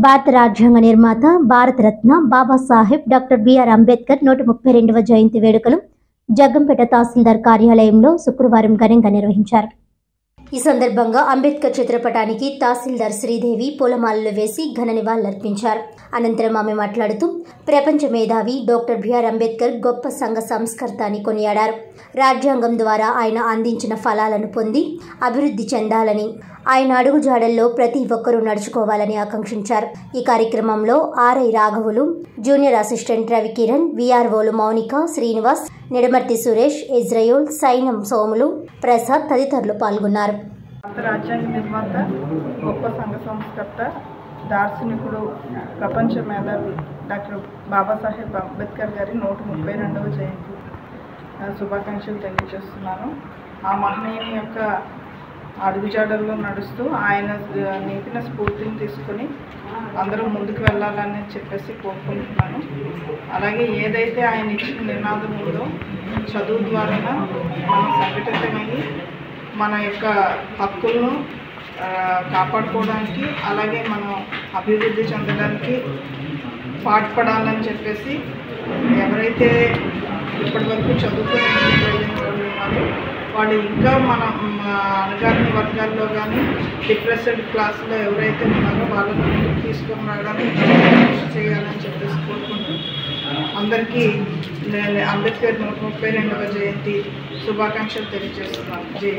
భారత రాజ్యాంగ నిర్మాత భారతరత్న బాబాసాహెబ్ డాక్టర్ బిఆర్ అంబేద్కర్ నూట ముప్పై రెండవ జయంతి వేడుకలు జగ్గంపేట తహసీల్దార్ కార్యాలయంలో శుక్రవారం ఘనంగా నిర్వహించారు ఈ సందర్భంగా అంబేద్కర్ చిత్రపటానికి తహసీల్దార్ శ్రీదేవి పూలమాలలు వేసి ఘన నివాళులర్పించారు అనంతరం ఆమె మాట్లాడుతూ ప్రపంచ మేధావి డాక్టర్ బిఆర్ అంబేద్కర్ గొప్ప సంఘ సంస్కర్త అని కొనియాడారు రాజ్యాంగం ద్వారా ఆయన అందించిన ఫలాలను పొంది అభివృద్ధి చెందాలని ఆయన అడుగుజాడల్లో ప్రతి ఒక్కరూ నడుచుకోవాలని ఆకాంక్షించారు ఈ కార్యక్రమంలో ఆర్ఐ రాఘవులు జూనియర్ అసిస్టెంట్ రవికిరణ్ విఆర్ఓలు మౌనిక శ్రీనివాస్ నిడమర్తి సురేష్ ఇజ్రయోల్ సైనం సోములు ప్రసాద్ తదితరులు పాల్గొన్నారు భారత రాజ్యాంగ నిర్మాత గొప్ప సంఘ సంస్కర్త దార్శనికుడు ప్రపంచ మేధావి డాక్టర్ బాబాసాహెబ్ అంబేద్కర్ గారి నూట ముప్పై రెండవ జయంతి ఆ, శుభాకాంక్షలు తెలియజేస్తున్నాను ఆ మహనీయుని యొక్క అడుగుజాడల్లో నడుస్తూ ఆయన ఆ, నీతిన స్ఫూర్తిని తీసుకొని అందరూ ముందుకు వెళ్ళాలని చెప్పేసి కోరుకుంటున్నాను అలాగే ఏదైతే ఆయన ఇచ్చిన నినాదం ఉందో చదువు ద్వారా మనం సంఘటితమయ్యి మన యొక్క హక్కులను ఆ, కాపాడుకోవడానికి అలాగే మనం అభివృద్ధి చెందడానికి పాటుపడాలని చెప్పేసి ఎవరైతే ఇప్పటివరకు చదువుకుని ముందుకు వెళ్ళిన వాళ్ళు ఉన్నారో వాళ్ళు ఇంకా మన మ, అణగారిన వర్గాల్లో కానీ డిప్రెస్డ్ క్లాస్లో ఎవరైతే ఉన్నారో వాళ్ళని ముందుకు తీసుకొని రావడానికి కృషి చేయాలని చెప్పేసి కోరుకుంటూ అందరికీ నేను అంబేద్కర్ నూట ముప్పై రెండవ జయంతి శుభాకాంక్షలు తెలియజేస్తున్నాను జై